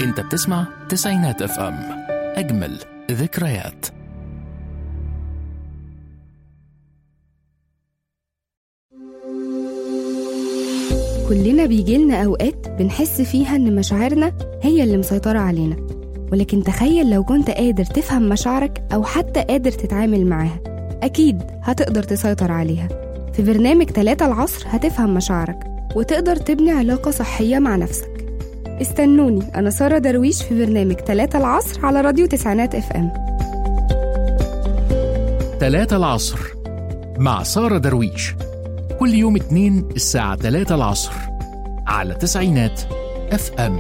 انت بتسمع تسعينات اف ام اجمل ذكريات كلنا بيجيلنا أوقات بنحس فيها إن مشاعرنا هي اللي مسيطرة علينا ولكن تخيل لو كنت قادر تفهم مشاعرك أو حتى قادر تتعامل معاها أكيد هتقدر تسيطر عليها في برنامج تلاتة العصر هتفهم مشاعرك وتقدر تبني علاقة صحية مع نفسك استنوني أنا سارة درويش في برنامج تلاتة العصر على راديو تسعينات اف ام تلاتة العصر مع سارة درويش كل يوم اتنين الساعة تلاتة العصر على تسعينات اف ام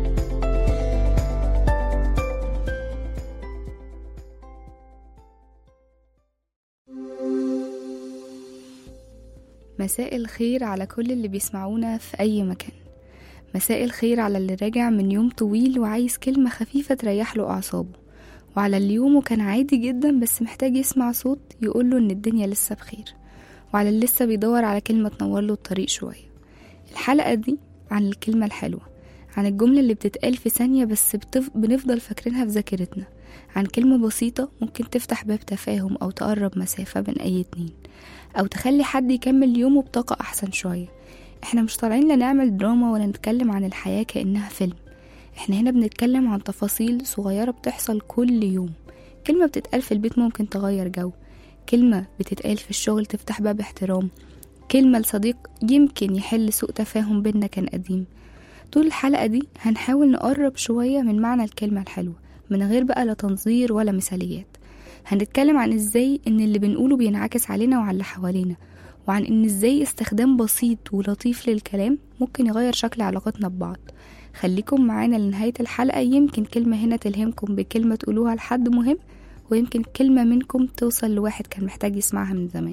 مساء الخير على كل اللي بيسمعونا في أي مكان مساء الخير على اللي راجع من يوم طويل وعايز كلمة خفيفة تريح له أعصابه وعلى اللي يومه كان عادي جدا بس محتاج يسمع صوت يقوله إن الدنيا لسه بخير وعلى اللي لسه بيدور على كلمة تنور له الطريق شوية الحلقة دي عن الكلمة الحلوة عن الجملة اللي بتتقال في ثانية بس بتف... بنفضل فاكرينها في ذاكرتنا عن كلمة بسيطة ممكن تفتح باب تفاهم أو تقرب مسافة بين أي اتنين أو تخلي حد يكمل يومه بطاقة أحسن شوية احنا مش طالعين لا نعمل دراما ولا نتكلم عن الحياة كأنها فيلم احنا هنا بنتكلم عن تفاصيل صغيرة بتحصل كل يوم كلمة بتتقال في البيت ممكن تغير جو كلمة بتتقال في الشغل تفتح باب احترام كلمة لصديق يمكن يحل سوء تفاهم بينا كان قديم طول الحلقة دي هنحاول نقرب شوية من معنى الكلمة الحلوة من غير بقى لا تنظير ولا مثاليات هنتكلم عن ازاي ان اللي بنقوله بينعكس علينا وعلى اللي حوالينا وعن ان ازاي استخدام بسيط ولطيف للكلام ممكن يغير شكل علاقتنا ببعض خليكم معانا لنهاية الحلقة يمكن كلمة هنا تلهمكم بكلمة تقولوها لحد مهم ويمكن كلمة منكم توصل لواحد كان محتاج يسمعها من زمان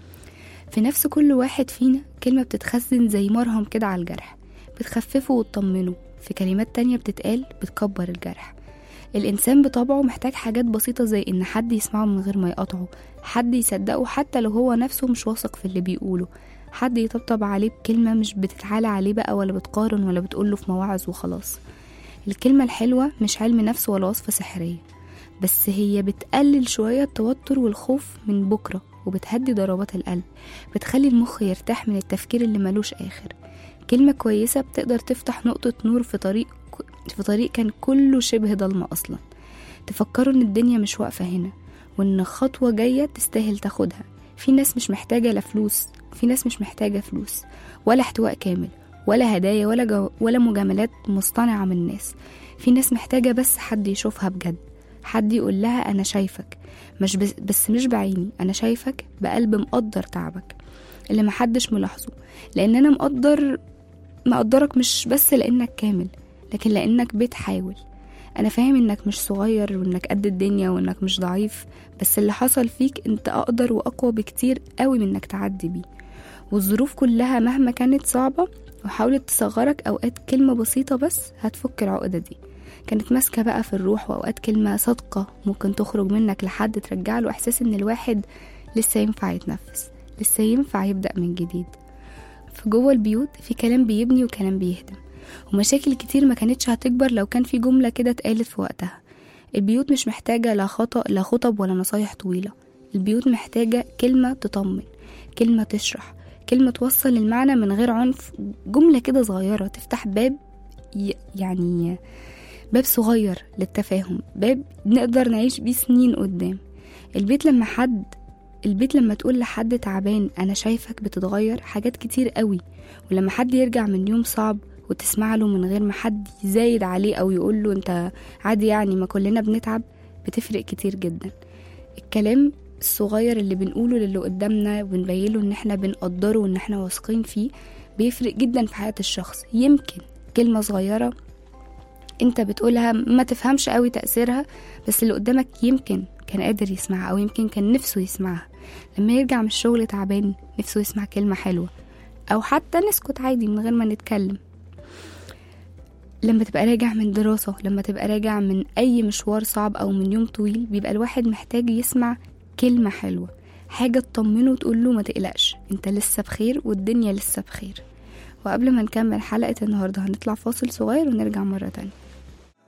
في نفس كل واحد فينا كلمة بتتخزن زي مرهم كده على الجرح بتخففه وتطمنه في كلمات تانية بتتقال بتكبر الجرح الإنسان بطبعه محتاج حاجات بسيطة زي إن حد يسمعه من غير ما يقاطعه حد يصدقه حتى لو هو نفسه مش واثق في اللي بيقوله حد يطبطب عليه بكلمة مش بتتعالى عليه بقى ولا بتقارن ولا بتقوله في مواعظ وخلاص الكلمة الحلوة مش علم نفس ولا وصفة سحرية بس هي بتقلل شوية التوتر والخوف من بكرة وبتهدي ضربات القلب بتخلي المخ يرتاح من التفكير اللي ملوش آخر كلمة كويسة بتقدر تفتح نقطة نور في طريق في طريق كان كله شبه ضلمة أصلا تفكروا إن الدنيا مش واقفة هنا وإن خطوة جاية تستاهل تاخدها في ناس مش محتاجة لا فلوس في ناس مش محتاجة فلوس ولا احتواء كامل ولا هدايا ولا جو ولا مجاملات مصطنعة من الناس في ناس محتاجة بس حد يشوفها بجد حد يقول لها أنا شايفك مش بس, بس مش بعيني أنا شايفك بقلب مقدر تعبك اللي محدش ملاحظه لأن أنا مقدر مقدرك مش بس لأنك كامل لكن لأنك بتحاول أنا فاهم إنك مش صغير وإنك قد الدنيا وإنك مش ضعيف بس اللي حصل فيك أنت أقدر وأقوى بكتير قوي من إنك تعدي بيه والظروف كلها مهما كانت صعبة وحاولت تصغرك أوقات كلمة بسيطة بس هتفك العقدة دي كانت ماسكة بقى في الروح وأوقات كلمة صادقة ممكن تخرج منك لحد ترجع له إحساس إن الواحد لسه ينفع يتنفس لسه ينفع يبدأ من جديد في جوه البيوت في كلام بيبني وكلام بيهدم ومشاكل كتير ما كانتش هتكبر لو كان في جملة كده اتقالت في وقتها البيوت مش محتاجة لا خطأ لا خطب ولا نصايح طويلة البيوت محتاجة كلمة تطمن كلمة تشرح كلمة توصل المعنى من غير عنف جملة كده صغيرة تفتح باب يعني باب صغير للتفاهم باب نقدر نعيش بيه سنين قدام البيت لما حد البيت لما تقول لحد تعبان انا شايفك بتتغير حاجات كتير قوي ولما حد يرجع من يوم صعب وتسمع له من غير ما حد يزايد عليه او يقول له انت عادي يعني ما كلنا بنتعب بتفرق كتير جدا الكلام الصغير اللي بنقوله للي قدامنا وبنبينله ان احنا بنقدره وان احنا واثقين فيه بيفرق جدا في حياة الشخص يمكن كلمة صغيرة انت بتقولها ما تفهمش قوي تأثيرها بس اللي قدامك يمكن كان قادر يسمعها او يمكن كان نفسه يسمعها لما يرجع من الشغل تعبان نفسه يسمع كلمة حلوة او حتى نسكت عادي من غير ما نتكلم لما تبقى راجع من دراسة لما تبقى راجع من أي مشوار صعب أو من يوم طويل بيبقى الواحد محتاج يسمع كلمة حلوة حاجة تطمنه وتقول له ما تقلقش انت لسه بخير والدنيا لسه بخير وقبل ما نكمل حلقة النهاردة هنطلع فاصل صغير ونرجع مرة تانية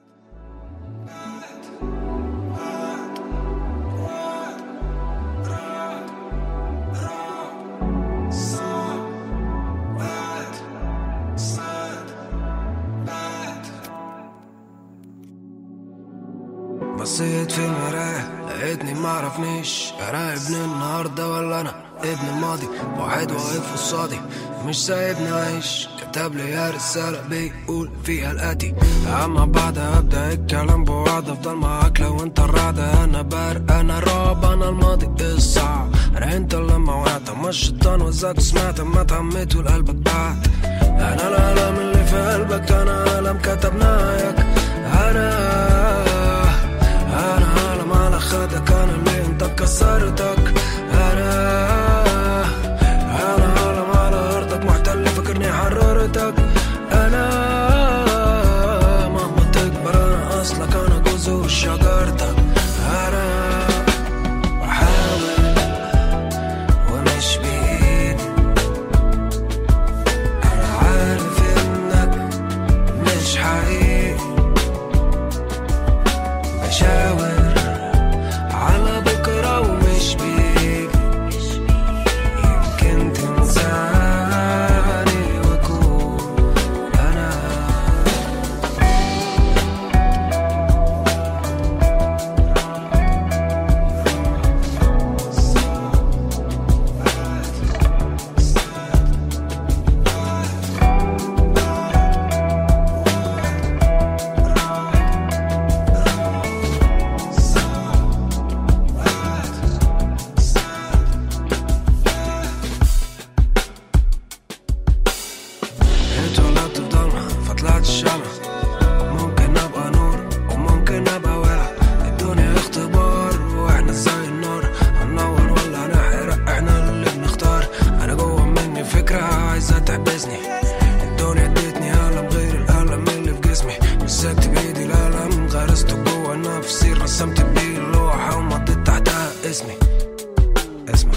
بصيت في المراية لقيتني معرفنيش انا ابن النهاردة ولا انا ابن الماضي واحد واقف قصادي مش سايبني اعيش كتب لي رسالة بيقول فيها الاتي اما بعد ابدا الكلام بوعد افضل معاك لو انت الرعدة انا بارق انا راب انا الماضي الصعب انا انت لما وقعت اما الشيطان وزاك وسمعت اما اتعميت والقلبك بعد انا الالم اللي في قلبك انا الم كتب نايك انا انا عالم على خدك انا اللي انت كسرتك انا انا عالم على ارضك محتل فكرني حررتك انا مهما تكبر انا اصلك انا جذور شجرتك انا بحاول ومش بايدي انا عارف انك مش حقيقي بشاور على بكرة ومش بيجي يمكن تنساني واكون انا اتولدت في ضلمة فطلعت الشمع ممكن ابقى نور وممكن ابقى ولع الدنيا اختبار واحنا زي النار هننور ولا هنحرق احنا اللي بنختار انا جوه مني فكرة عايزة تحبسني الدنيا ادتني ألم غير الألم اللي في جسمي مسكت بإيدي الألم غرسته جوه نفسي رسمت بيه اللوحة ومضيت تحتها اسمي اسمع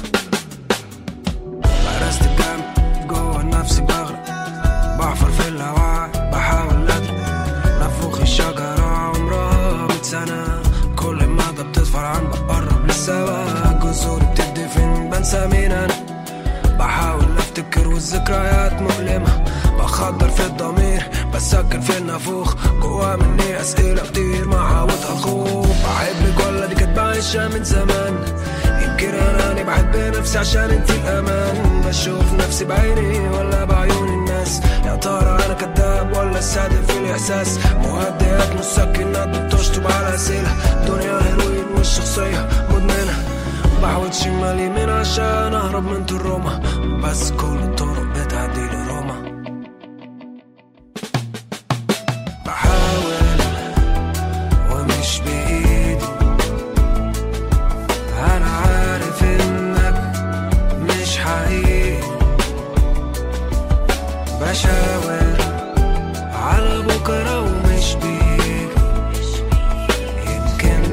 غرست الجنب جوه نفسي بغرق بحفر في الهواء بحاول ادري نفوخ الشجرة عمرها مية سنة كل ما ده بتتفرعن بقرب للسوا جذوري بتدفن بنسى مين انا بحاول افتكر والذكريات مؤلمة بخدر في الضمير بسكن في النافوخ جوا مني اسئلة كتير محاوطها الخوف بحبك ولا دي كانت بعيشها من زمان يمكن اناني بحب نفسي عشان انت الامان بشوف نفسي بعيني ولا بعيون الناس يا ترى انا كذاب ولا صادق في الاحساس مهدئات مسكنات بتشطب على اسئله دنيا هيروين والشخصيه مدمنه بحوط شمال يمين عشان اهرب من روما بس كل الطرق بتعدي لروما بحاول ومش بايدي انا عارف انك مش حقيقي بشاور على بكرة ومش بيجي يمكن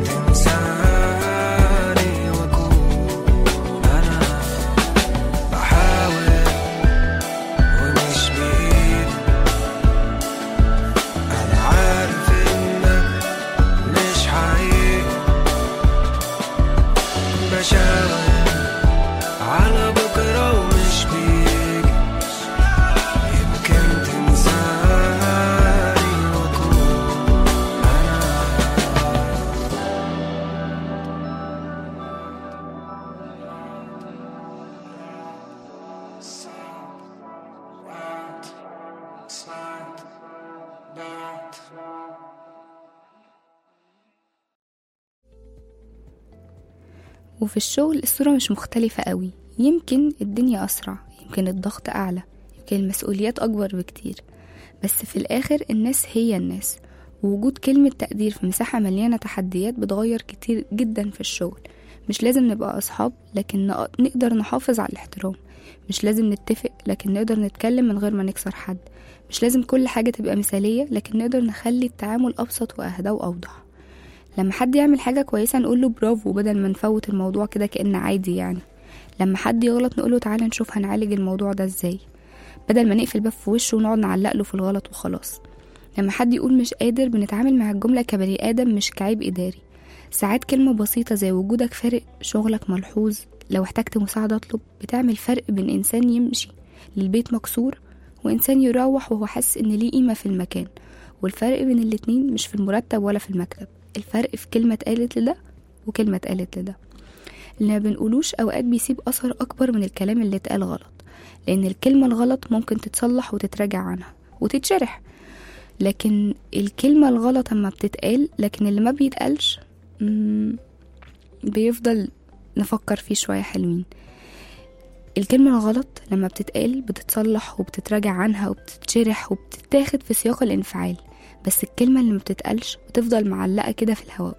تنساني واكون انا بحاول ومش بايدي انا عارف انك مش حقيقي بشاور على بكرة ومش بيجي يمكن تنساني واكون انا وفي الشغل الصورة مش مختلفة قوي يمكن الدنيا أسرع يمكن الضغط أعلى يمكن المسؤوليات أكبر بكتير بس في الآخر الناس هي الناس ووجود كلمة تقدير في مساحة مليانة تحديات بتغير كتير جدا في الشغل مش لازم نبقى أصحاب لكن نق- نقدر نحافظ على الاحترام مش لازم نتفق لكن نقدر نتكلم من غير ما نكسر حد مش لازم كل حاجة تبقى مثالية لكن نقدر نخلي التعامل أبسط وأهدى وأوضح لما حد يعمل حاجة كويسة نقوله برافو بدل ما نفوت الموضوع كده كأن عادي يعني لما حد يغلط نقوله تعالى نشوف هنعالج الموضوع ده ازاي بدل ما نقفل باب في وشه ونقعد نعلق له في الغلط وخلاص لما حد يقول مش قادر بنتعامل مع الجملة كبني آدم مش كعيب إداري ساعات كلمة بسيطة زي وجودك فارق شغلك ملحوظ لو احتجت مساعدة اطلب بتعمل فرق بين إنسان يمشي للبيت مكسور وإنسان يروح وهو حاسس إن ليه قيمة في المكان والفرق بين الاتنين مش في المرتب ولا في المكتب الفرق في كلمة اتقالت لده وكلمة اتقالت لده اللي ما بنقولوش أوقات بيسيب أثر أكبر من الكلام اللي اتقال غلط لأن الكلمة الغلط ممكن تتصلح وتتراجع عنها وتتشرح لكن الكلمة الغلط اما بتتقال لكن اللي ما بيتقالش مم، بيفضل نفكر فيه شوية حلوين الكلمة الغلط لما بتتقال بتتصلح وبتتراجع عنها وبتتشرح وبتتاخد في سياق الانفعال بس الكلمة اللي ما بتتقالش بتفضل معلقة كده في الهواء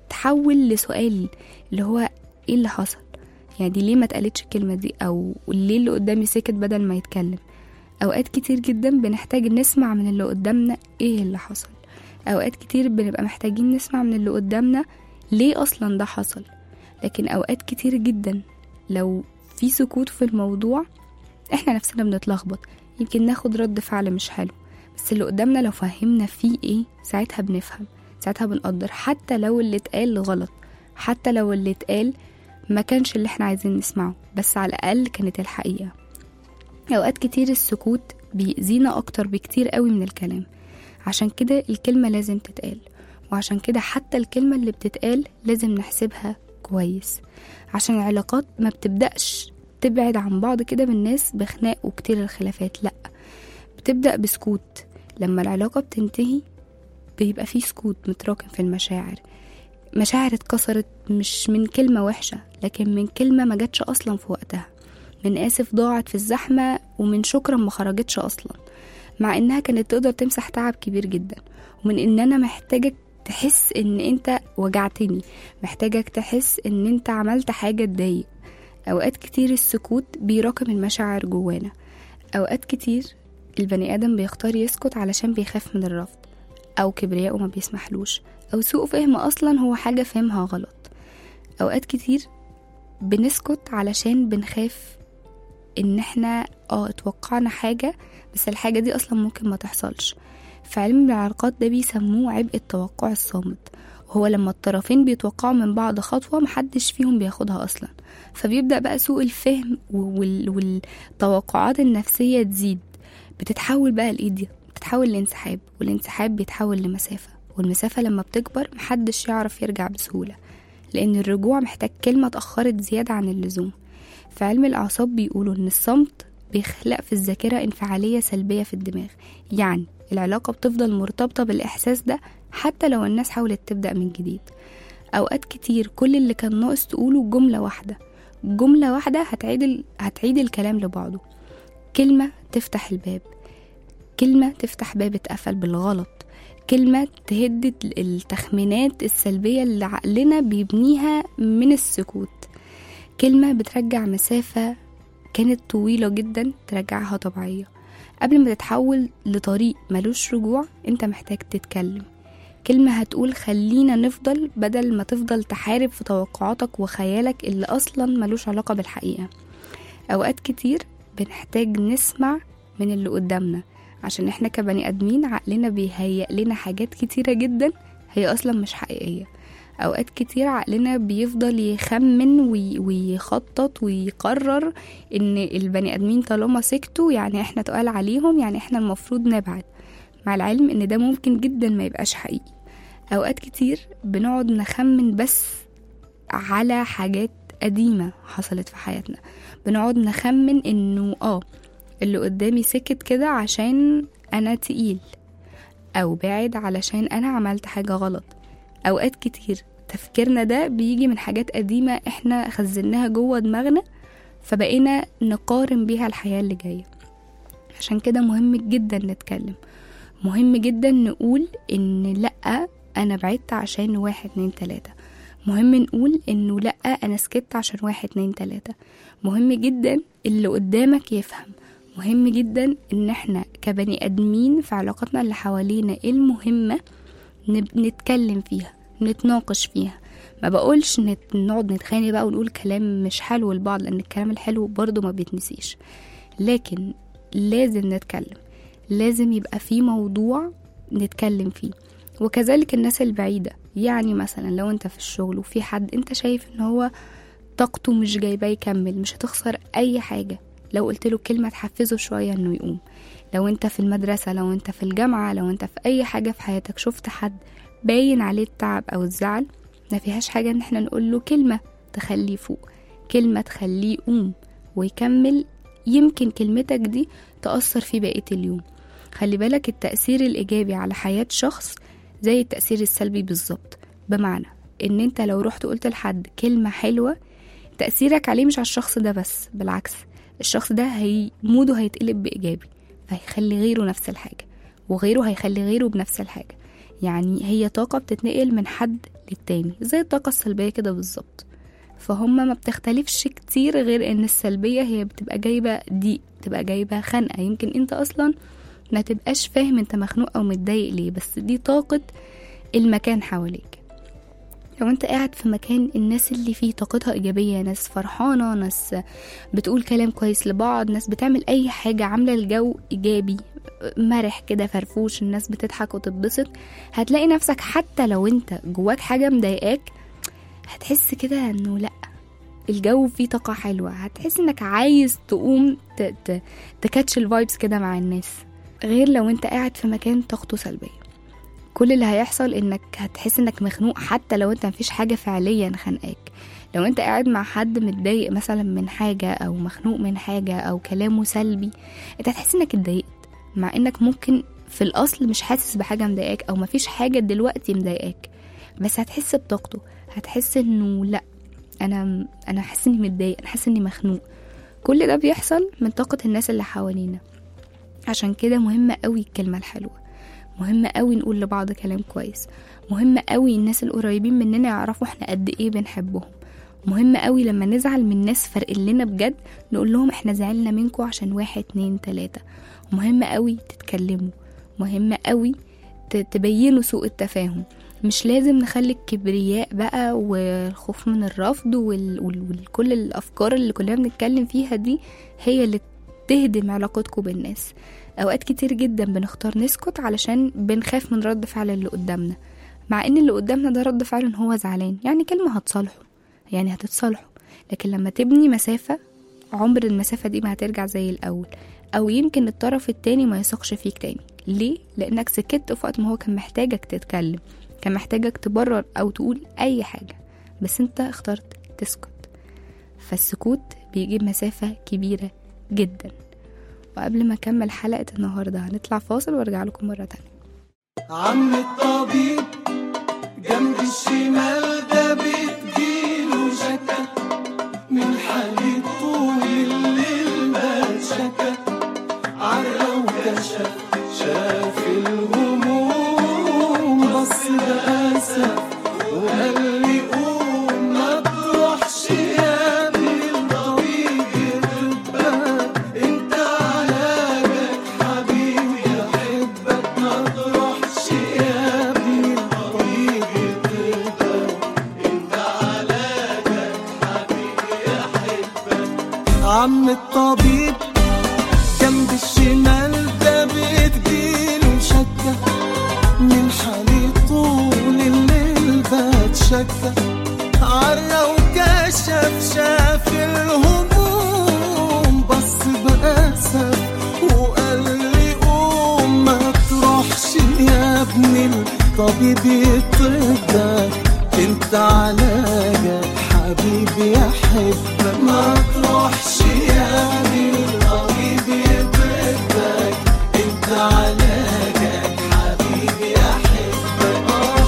بتحول لسؤال اللي هو ايه اللي حصل يعني دي ليه ما اتقالتش الكلمة دي او ليه اللي قدامي سكت بدل ما يتكلم اوقات كتير جدا بنحتاج نسمع من اللي قدامنا ايه اللي حصل اوقات كتير بنبقى محتاجين نسمع من اللي قدامنا ليه اصلا ده حصل لكن اوقات كتير جدا لو في سكوت في الموضوع احنا نفسنا بنتلخبط يمكن ناخد رد فعل مش حلو بس اللي قدامنا لو فهمنا فيه ايه ساعتها بنفهم ساعتها بنقدر حتى لو اللي اتقال غلط حتى لو اللي اتقال ما كانش اللي احنا عايزين نسمعه بس على الاقل كانت الحقيقه اوقات كتير السكوت بيأذينا اكتر بكتير قوي من الكلام عشان كده الكلمه لازم تتقال وعشان كده حتى الكلمه اللي بتتقال لازم نحسبها كويس عشان العلاقات ما بتبدأش تبعد عن بعض كده بالناس بخناق وكتير الخلافات لأ بتبدأ بسكوت لما العلاقة بتنتهي بيبقى فيه سكوت متراكم في المشاعر مشاعر اتكسرت مش من كلمة وحشة لكن من كلمة ما جاتش أصلا في وقتها من آسف ضاعت في الزحمة ومن شكرا ما خرجتش أصلا مع إنها كانت تقدر تمسح تعب كبير جدا ومن إن أنا محتاجك تحس إن أنت وجعتني محتاجك تحس إن أنت عملت حاجة تضايق أوقات كتير السكوت بيراكم المشاعر جوانا أوقات كتير البني آدم بيختار يسكت علشان بيخاف من الرفض أو كبرياءه ما بيسمحلوش أو سوء فهم أصلا هو حاجة فهمها غلط أوقات كتير بنسكت علشان بنخاف إن احنا اه اتوقعنا حاجة بس الحاجة دي أصلا ممكن ما تحصلش في علم العلاقات ده بيسموه عبء التوقع الصامت وهو لما الطرفين بيتوقعوا من بعض خطوة محدش فيهم بياخدها أصلا فبيبدأ بقى سوء الفهم وال... والتوقعات النفسية تزيد بتتحول بقى الإيد بتتحول لانسحاب والانسحاب بيتحول لمسافة والمسافة لما بتكبر محدش يعرف يرجع بسهولة لأن الرجوع محتاج كلمة اتأخرت زيادة عن اللزوم في علم الأعصاب بيقولوا إن الصمت بيخلق في الذاكرة انفعالية سلبية في الدماغ يعني العلاقة بتفضل مرتبطة بالإحساس ده حتى لو الناس حاولت تبدأ من جديد أوقات كتير كل اللي كان ناقص تقوله جملة واحدة جملة واحدة هتعيد ال... هتعيد الكلام لبعضه كلمة تفتح الباب كلمة تفتح باب اتقفل بالغلط كلمة تهد التخمينات السلبية اللي عقلنا بيبنيها من السكوت كلمة بترجع مسافة كانت طويلة جدا ترجعها طبيعية قبل ما تتحول لطريق ملوش رجوع انت محتاج تتكلم كلمة هتقول خلينا نفضل بدل ما تفضل تحارب في توقعاتك وخيالك اللي أصلا ملوش علاقة بالحقيقة أوقات كتير بنحتاج نسمع من اللي قدامنا عشان احنا كبني ادمين عقلنا بيهيئ لنا حاجات كتيرة جدا هي اصلا مش حقيقية اوقات كتير عقلنا بيفضل يخمن وي ويخطط ويقرر ان البني ادمين طالما سكتوا يعني احنا تقال عليهم يعني احنا المفروض نبعد مع العلم ان ده ممكن جدا ما يبقاش حقيقي اوقات كتير بنقعد نخمن بس على حاجات قديمة حصلت في حياتنا بنقعد نخمن انه اه اللي قدامي سكت كده عشان انا تقيل او بعد علشان انا عملت حاجة غلط اوقات كتير تفكيرنا ده بيجي من حاجات قديمة احنا خزناها جوه دماغنا فبقينا نقارن بيها الحياة اللي جاية عشان كده مهم جدا نتكلم مهم جدا نقول ان لأ انا بعدت عشان واحد اتنين تلاتة مهم نقول انه لأ انا سكت عشان واحد اتنين تلاتة مهم جدا اللي قدامك يفهم مهم جدا ان احنا كبني ادمين في علاقاتنا اللي حوالينا المهمة نتكلم فيها نتناقش فيها ما بقولش نت... نقعد نتخانق بقى ونقول كلام مش حلو لبعض لان الكلام الحلو برضه ما بيتنسيش لكن لازم نتكلم لازم يبقى في موضوع نتكلم فيه وكذلك الناس البعيدة يعني مثلا لو انت في الشغل وفي حد انت شايف ان هو طاقته مش جايباه يكمل مش هتخسر اي حاجة لو قلت له كلمة تحفزه شوية انه يقوم لو انت في المدرسة لو انت في الجامعة لو انت في اي حاجة في حياتك شفت حد باين عليه التعب او الزعل ما فيهاش حاجة ان احنا نقول له كلمة تخليه فوق كلمة تخليه يقوم ويكمل يمكن كلمتك دي تأثر في بقية اليوم خلي بالك التأثير الإيجابي على حياة شخص زي التأثير السلبي بالظبط بمعنى إن أنت لو رحت قلت لحد كلمة حلوة تأثيرك عليه مش على الشخص ده بس بالعكس الشخص ده هي موده هيتقلب بإيجابي فهيخلي غيره نفس الحاجة وغيره هيخلي غيره بنفس الحاجة يعني هي طاقة بتتنقل من حد للتاني زي الطاقة السلبية كده بالظبط فهم ما بتختلفش كتير غير ان السلبية هي بتبقى جايبة ضيق بتبقى جايبة خنقة يمكن انت اصلا ما تبقاش فاهم انت مخنوق او متضايق ليه بس دي طاقة المكان حواليك لو انت قاعد في مكان الناس اللي فيه طاقتها ايجابية ناس فرحانة ناس بتقول كلام كويس لبعض ناس بتعمل اي حاجة عاملة الجو ايجابي مرح كده فرفوش الناس بتضحك وتتبسط هتلاقي نفسك حتى لو انت جواك حاجة مضايقاك هتحس كده انه لا الجو فيه طاقة حلوة هتحس انك عايز تقوم ت- ت- تكاتش الفايبس كده مع الناس غير لو انت قاعد في مكان طاقته سلبية كل اللي هيحصل انك هتحس انك مخنوق حتى لو انت مفيش حاجة فعليا خانقاك لو انت قاعد مع حد متضايق مثلا من حاجة او مخنوق من حاجة او كلامه سلبي انت هتحس انك اتضايقت مع انك ممكن في الاصل مش حاسس بحاجة مضايقاك او مفيش حاجة دلوقتي مضايقاك بس هتحس بطاقته هتحس انه لا انا انا حاسس اني متضايق انا حاسس اني مخنوق كل ده بيحصل من طاقة الناس اللي حوالينا عشان كده مهمة قوي الكلمة الحلوة مهمة قوي نقول لبعض كلام كويس مهمة قوي الناس القريبين مننا يعرفوا احنا قد ايه بنحبهم مهم قوي لما نزعل من ناس فرق لنا بجد نقول لهم احنا زعلنا منكم عشان واحد اتنين تلاتة مهم قوي تتكلموا مهم قوي ت- تبينوا سوء التفاهم مش لازم نخلي الكبرياء بقى والخوف من الرفض وال- وال- وكل الافكار اللي كلنا بنتكلم فيها دي هي اللي تهدم علاقتكم بالناس اوقات كتير جدا بنختار نسكت علشان بنخاف من رد فعل اللي قدامنا مع ان اللي قدامنا ده رد فعل ان هو زعلان يعني كلمة هتصالحه يعني هتتصالحوا لكن لما تبني مسافة عمر المسافة دي ما هترجع زي الأول أو يمكن الطرف التاني ما يثقش فيك تاني ليه؟ لأنك سكت في وقت ما هو كان محتاجك تتكلم كان محتاجك تبرر أو تقول أي حاجة بس أنت اخترت تسكت فالسكوت بيجيب مسافة كبيرة جدا وقبل ما أكمل حلقة النهاردة هنطلع فاصل وارجع لكم مرة تانية عم الطبيب جنب الشمال ده بتجيله شكا من حالي طول الليل ما شكا عرى وكشف شاف الهموم بص بأسف وقال لي قوم ما تروحش يا ابني الطبيب يطبك انت علاجك حبيبي يحبك ما تروحش يا ابني الطبيب يطبك انت علاجك حبيبي يحبك عم الطبيب جنب الشمال ده بتجيله شكة من حالي طول الليل بتشكى عرى وكشف شاف الهموم بص بأسف وقال لي قوم ما تروحش يا ابني الطبيب يطردك انت علاجك حبيبي يحبك ما تروحش يا ابني الطبيب يطردك انت علاجك حبيبي يحبك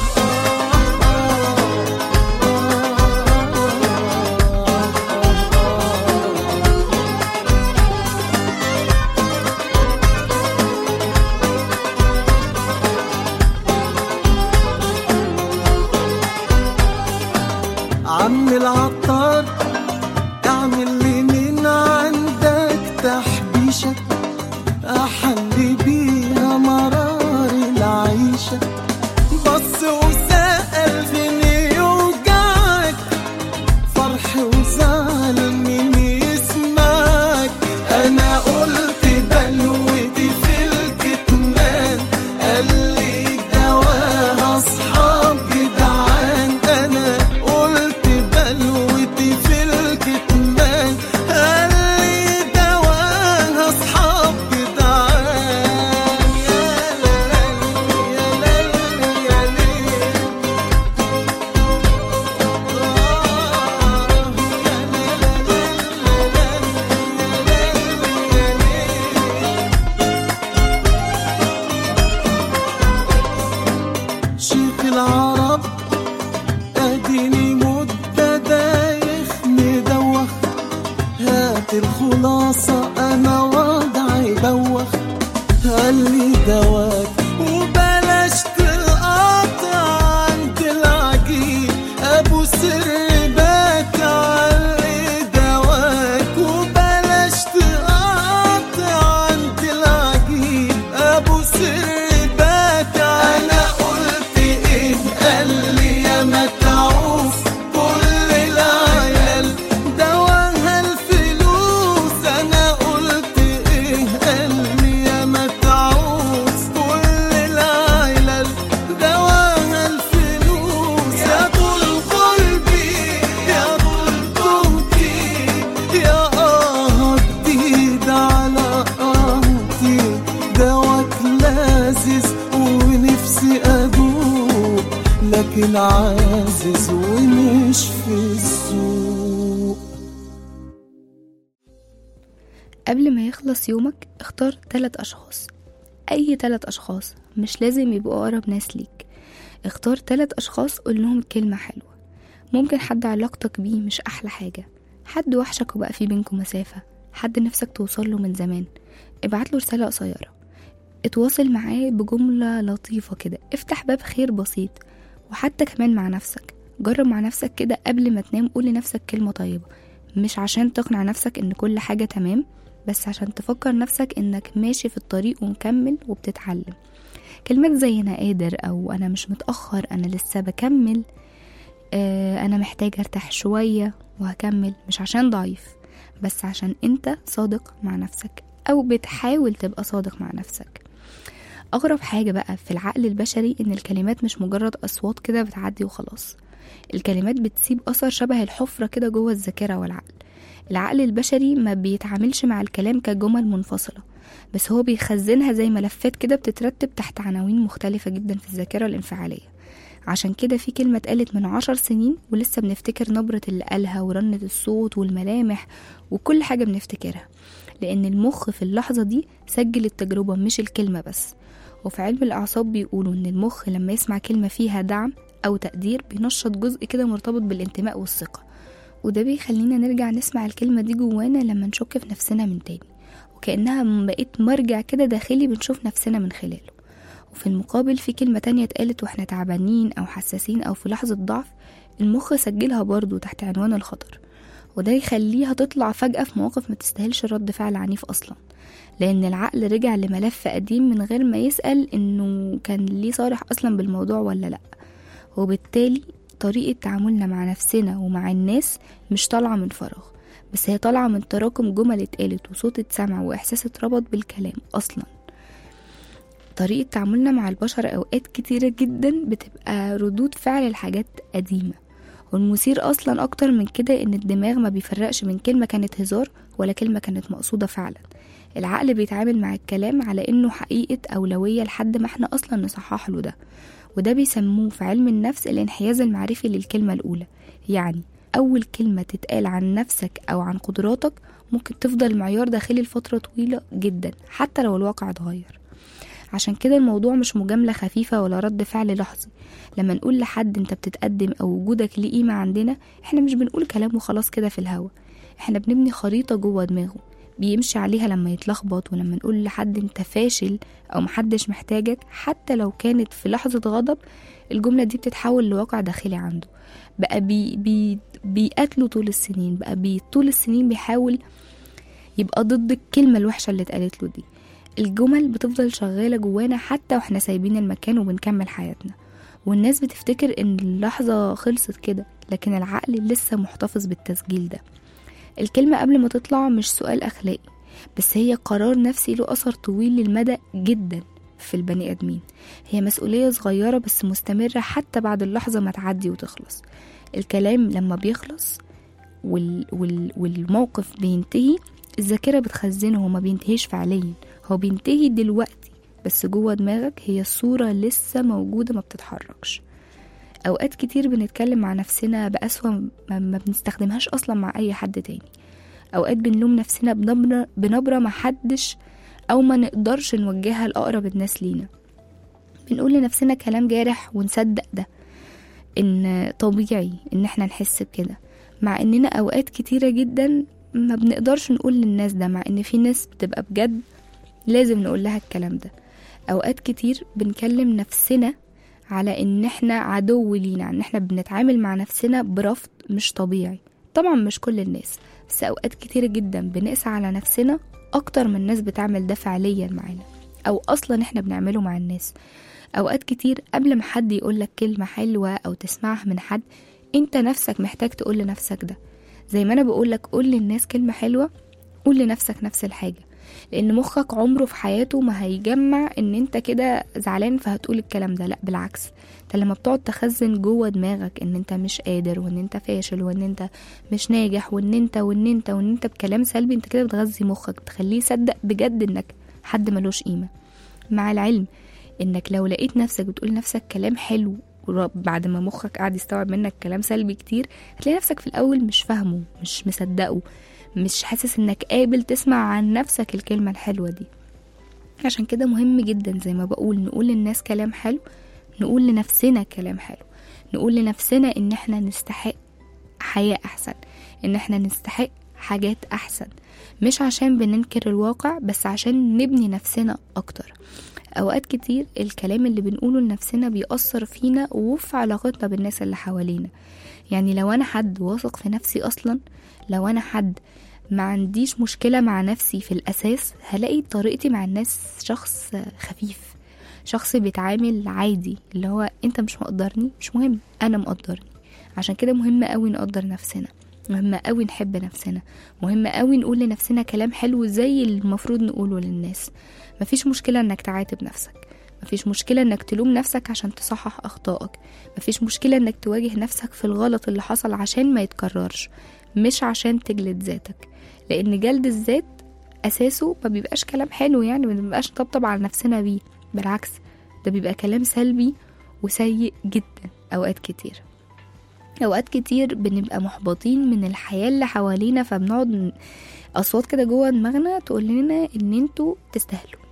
عم العطار اعمل لي من عندك تحبيشة احلي بيها مرار العيشة بص وسأل فين يوجعك فرح وزعل مين يسمعك انا قلت بلوتي في الكتمان قال لي دواها اصحاب جدعان انا قلت بلوتي خلي دواك وبلاش تقاطع عند العجين ابو سر بات علي دواك وبلاش تقاطع عند العجين ابو سر بات انا قلت ايه قال لي يا متعوف كل العيال دواها الفلوس انا قلت ايه قال لي يا متعوف كل العيال دواها الفلوس يا طول قلبي يا طول قوتي يا اه جديد على قهوتي دواك لازز ونفسي ادوق لكن عازز ومش في السوق قبل ما يخلص يومك اختار تلات أشخاص أي تلات أشخاص مش لازم يبقوا أقرب ناس ليك اختار تلات أشخاص قول لهم كلمة حلوة ممكن حد علاقتك بيه مش أحلى حاجة حد وحشك وبقى في بينكم مسافة حد نفسك توصل له من زمان ابعت له رسالة قصيرة اتواصل معاه بجملة لطيفة كده افتح باب خير بسيط وحتى كمان مع نفسك جرب مع نفسك كده قبل ما تنام قول لنفسك كلمة طيبة مش عشان تقنع نفسك ان كل حاجة تمام بس عشان تفكر نفسك انك ماشي في الطريق ومكمل وبتتعلم كلمات زي انا قادر او انا مش متأخر انا لسه بكمل آه انا محتاج ارتاح شوية وهكمل مش عشان ضعيف بس عشان انت صادق مع نفسك او بتحاول تبقى صادق مع نفسك اغرب حاجة بقى في العقل البشري ان الكلمات مش مجرد اصوات كده بتعدي وخلاص الكلمات بتسيب اثر شبه الحفرة كده جوه الذاكرة والعقل العقل البشري ما بيتعاملش مع الكلام كجمل منفصلة بس هو بيخزنها زي ملفات كده بتترتب تحت عناوين مختلفة جدا في الذاكرة الانفعالية عشان كده في كلمة اتقالت من عشر سنين ولسه بنفتكر نبرة اللي قالها ورنة الصوت والملامح وكل حاجة بنفتكرها لأن المخ في اللحظة دي سجل التجربة مش الكلمة بس وفي علم الأعصاب بيقولوا إن المخ لما يسمع كلمة فيها دعم أو تقدير بينشط جزء كده مرتبط بالانتماء والثقة وده بيخلينا نرجع نسمع الكلمة دي جوانا لما نشك في نفسنا من تاني وكأنها بقيت مرجع كده داخلي بنشوف نفسنا من خلاله وفي المقابل في كلمة تانية اتقالت واحنا تعبانين أو حساسين أو في لحظة ضعف المخ سجلها برضو تحت عنوان الخطر وده يخليها تطلع فجأة في مواقف ما تستاهلش رد فعل عنيف أصلا لأن العقل رجع لملف قديم من غير ما يسأل إنه كان ليه صالح أصلا بالموضوع ولا لأ وبالتالي طريقة تعاملنا مع نفسنا ومع الناس مش طالعة من فراغ بس هي طالعة من تراكم جمل اتقالت وصوت اتسمع وإحساس اتربط بالكلام أصلا طريقة تعاملنا مع البشر أوقات كتيرة جدا بتبقى ردود فعل لحاجات قديمة والمثير أصلا أكتر من كده إن الدماغ ما بيفرقش من كلمة كانت هزار ولا كلمة كانت مقصودة فعلا العقل بيتعامل مع الكلام على إنه حقيقة أولوية لحد ما احنا أصلا نصحح له ده وده بيسموه في علم النفس الانحياز المعرفي للكلمة الأولى يعني أول كلمة تتقال عن نفسك أو عن قدراتك ممكن تفضل معيار داخلي لفترة طويلة جدا حتى لو الواقع اتغير عشان كده الموضوع مش مجاملة خفيفة ولا رد فعل لحظي لما نقول لحد انت بتتقدم او وجودك ليه قيمة عندنا احنا مش بنقول كلام وخلاص كده في الهوا احنا بنبني خريطة جوه دماغه بيمشي عليها لما يتلخبط ولما نقول لحد انت فاشل او محدش محتاجك حتى لو كانت في لحظة غضب الجملة دي بتتحول لواقع داخلي عنده بقى بي بي بيقاتله طول السنين بقى بي طول السنين بيحاول يبقى ضد الكلمة الوحشة اللي اتقالت له دي الجمل بتفضل شغالة جوانا حتى واحنا سايبين المكان وبنكمل حياتنا والناس بتفتكر ان اللحظة خلصت كده لكن العقل لسه محتفظ بالتسجيل ده الكلمة قبل ما تطلع مش سؤال أخلاقي بس هي قرار نفسي له أثر طويل المدى جدا في البني آدمين هي مسؤولية صغيرة بس مستمرة حتى بعد اللحظة ما تعدي وتخلص الكلام لما بيخلص وال وال والموقف بينتهي الذاكرة بتخزنه وما بينتهيش فعليا هو بينتهي دلوقتي بس جوه دماغك هي الصورة لسه موجودة ما بتتحركش أوقات كتير بنتكلم مع نفسنا بأسوأ ما ما بنستخدمهاش أصلا مع أي حد تاني أوقات بنلوم نفسنا بنبرة, بنبرة ما حدش أو ما نقدرش نوجهها لأقرب الناس لينا بنقول لنفسنا كلام جارح ونصدق ده إن طبيعي إن احنا نحس بكده مع إننا أوقات كتيرة جدا ما بنقدرش نقول للناس ده مع إن في ناس بتبقى بجد لازم نقول لها الكلام ده اوقات كتير بنكلم نفسنا على ان احنا عدو لينا ان احنا بنتعامل مع نفسنا برفض مش طبيعي طبعا مش كل الناس بس اوقات كتير جدا بنقسى على نفسنا اكتر من الناس بتعمل ده فعليا معانا او اصلا احنا بنعمله مع الناس اوقات كتير قبل ما حد يقولك كلمة حلوة او تسمعها من حد انت نفسك محتاج تقول لنفسك ده زي ما انا بقولك قول للناس كلمة حلوة قول لنفسك نفس الحاجة لان مخك عمره في حياته ما هيجمع ان انت كده زعلان فهتقول الكلام ده لا بالعكس انت لما بتقعد تخزن جوه دماغك ان انت مش قادر وان انت فاشل وان انت مش ناجح وان انت وان انت وان انت بكلام سلبي انت كده بتغذي مخك بتخليه يصدق بجد انك حد ملوش قيمة مع العلم انك لو لقيت نفسك بتقول لنفسك كلام حلو ورا- بعد ما مخك قاعد يستوعب منك كلام سلبي كتير هتلاقي نفسك في الاول مش فاهمه مش مصدقه مش حاسس انك قابل تسمع عن نفسك الكلمة الحلوة دي عشان كده مهم جدا زي ما بقول نقول للناس كلام حلو نقول لنفسنا كلام حلو نقول لنفسنا ان احنا نستحق حياة احسن ان احنا نستحق حاجات احسن مش عشان بننكر الواقع بس عشان نبني نفسنا اكتر اوقات كتير الكلام اللي بنقوله لنفسنا بيأثر فينا وفي علاقتنا بالناس اللي حوالينا يعني لو انا حد واثق في نفسي اصلا لو انا حد ما عنديش مشكلة مع نفسي في الأساس هلاقي طريقتي مع الناس شخص خفيف شخص بيتعامل عادي اللي هو انت مش مقدرني مش مهم انا مقدرني عشان كده مهم قوي نقدر نفسنا مهم قوي نحب نفسنا مهم قوي نقول لنفسنا كلام حلو زي اللي المفروض نقوله للناس مفيش مشكلة انك تعاتب نفسك مفيش مشكلة انك تلوم نفسك عشان تصحح اخطائك مفيش مشكلة انك تواجه نفسك في الغلط اللي حصل عشان ما يتكررش مش عشان تجلد ذاتك لان جلد الذات اساسه ما بيبقاش كلام حلو يعني ما بنبقاش نطبطب على نفسنا بيه بالعكس ده بيبقى كلام سلبي وسيء جدا اوقات كتير اوقات كتير بنبقى محبطين من الحياة اللي حوالينا فبنقعد ن- اصوات كده جوه دماغنا تقول لنا ان انتوا تستاهلوا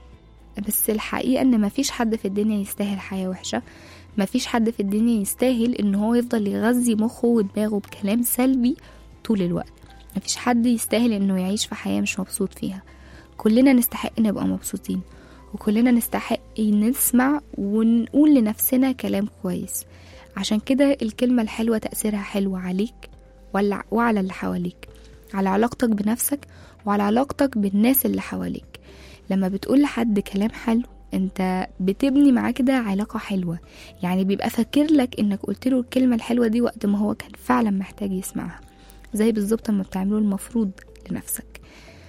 بس الحقيقة ان مفيش حد في الدنيا يستاهل حياة وحشة مفيش حد في الدنيا يستاهل ان هو يفضل يغذي مخه ودماغه بكلام سلبي طول الوقت مفيش حد يستاهل انه يعيش في حياة مش مبسوط فيها كلنا نستحق نبقى مبسوطين وكلنا نستحق نسمع ونقول لنفسنا كلام كويس عشان كده الكلمة الحلوة تأثيرها حلو عليك ولا- وعلى اللي حواليك على علاقتك بنفسك وعلى علاقتك بالناس اللي حواليك لما بتقول لحد كلام حلو انت بتبني معاه كده علاقة حلوة يعني بيبقى فاكر لك انك قلت له الكلمة الحلوة دي وقت ما هو كان فعلا محتاج يسمعها زي بالظبط ما بتعمله المفروض لنفسك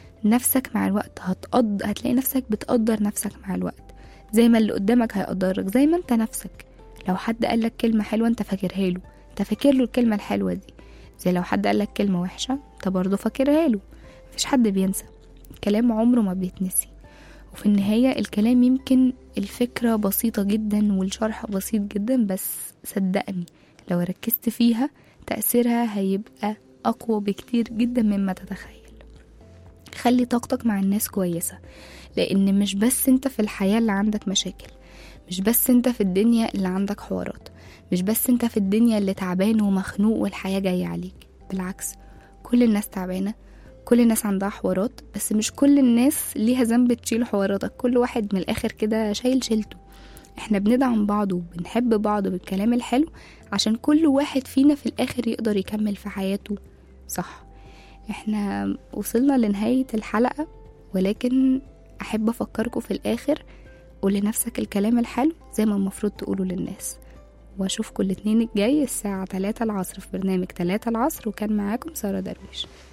نفسك مع الوقت هتقض هتلاقي نفسك بتقدر نفسك مع الوقت زي ما اللي قدامك هيقدرك زي ما انت نفسك لو حد قالك كلمة حلوة انت فاكرها له انت فاكر له الكلمة الحلوة دي زي لو حد قالك كلمة وحشة انت برضه فاكرها له مفيش حد بينسى الكلام عمره ما بيتنسي وفي النهاية الكلام يمكن الفكرة بسيطة جدا والشرح بسيط جدا بس صدقني لو ركزت فيها تأثيرها هيبقى أقوى بكتير جدا مما تتخيل خلي طاقتك مع الناس كويسة لأن مش بس انت في الحياة اللي عندك مشاكل مش بس انت في الدنيا اللي عندك حوارات مش بس انت في الدنيا اللي تعبان ومخنوق والحياة جاية عليك بالعكس كل الناس تعبانة كل الناس عندها حوارات بس مش كل الناس ليها ذنب تشيل حواراتك كل واحد من الآخر كده شايل شيلته احنا بندعم بعض وبنحب بعض بالكلام الحلو عشان كل واحد فينا في الآخر يقدر يكمل في حياته صح احنا وصلنا لنهاية الحلقة ولكن أحب أفكركم في الآخر قول لنفسك الكلام الحلو زي ما المفروض تقوله للناس واشوفكم الاثنين الجاي الساعة 3 العصر في برنامج 3 العصر وكان معاكم سارة درويش